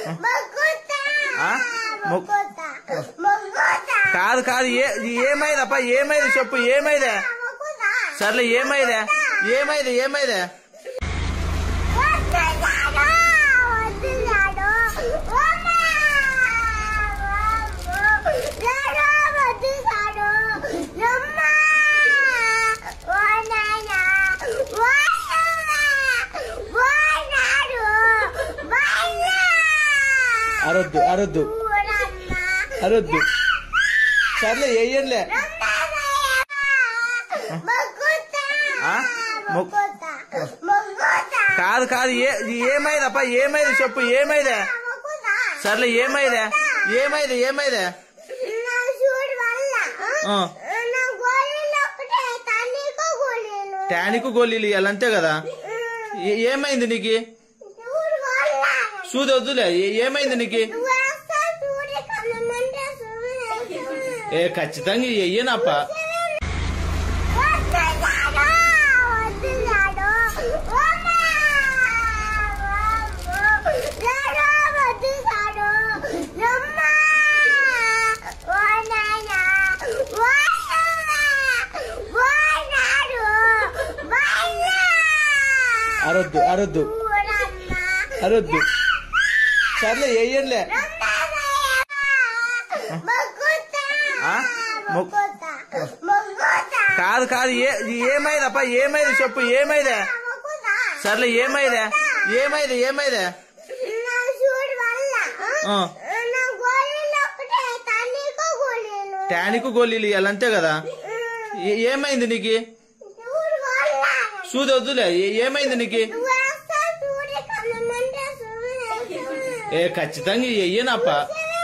ఆ? మొ- కాదు కాదు ఏ ఏమైదప్ప ఏమైంది చెప్పు ఏమైందే సర్లే ఏమైందే ఏమైంది ఏమైందే అరొద్దు అరొద్దు అరొద్దు సర్లే వేయండిలే ఆ? మొ- కాదు కాదు ఏ ఏమైదప్ప ఏమైంది చెప్పు ఏమైందే సర్లే ఏమైందే ఏమైంది ఏమైందే ఆ. టానిక్ గోళీలు ఇవ్వాలి అంతే కదా ఏ- ఏమైంది నీకు సూది వద్దులే ఏ- ఏమైంది నీకు ఏ ఖచ్చితంగా వెయ్యనప్ప అరొద్దు అరొద్దు అరొద్దు సర్లే వేయండిలే ఆ? మొ- కాదు కాదు ఏ ఏమైదప్ప ఏమైంది చెప్పు ఏమైందే సర్లే ఏమైందే ఏమైంది ఏమైందే ఆ. టానిక్ గోళీలు ఇవ్వాలి అంతే కదా ఏ- ఏమైంది నీకు సూది వద్దులే ఏ- ఏమైంది నీకు ఏ ఖచ్చితంగా వెయ్యనప్ప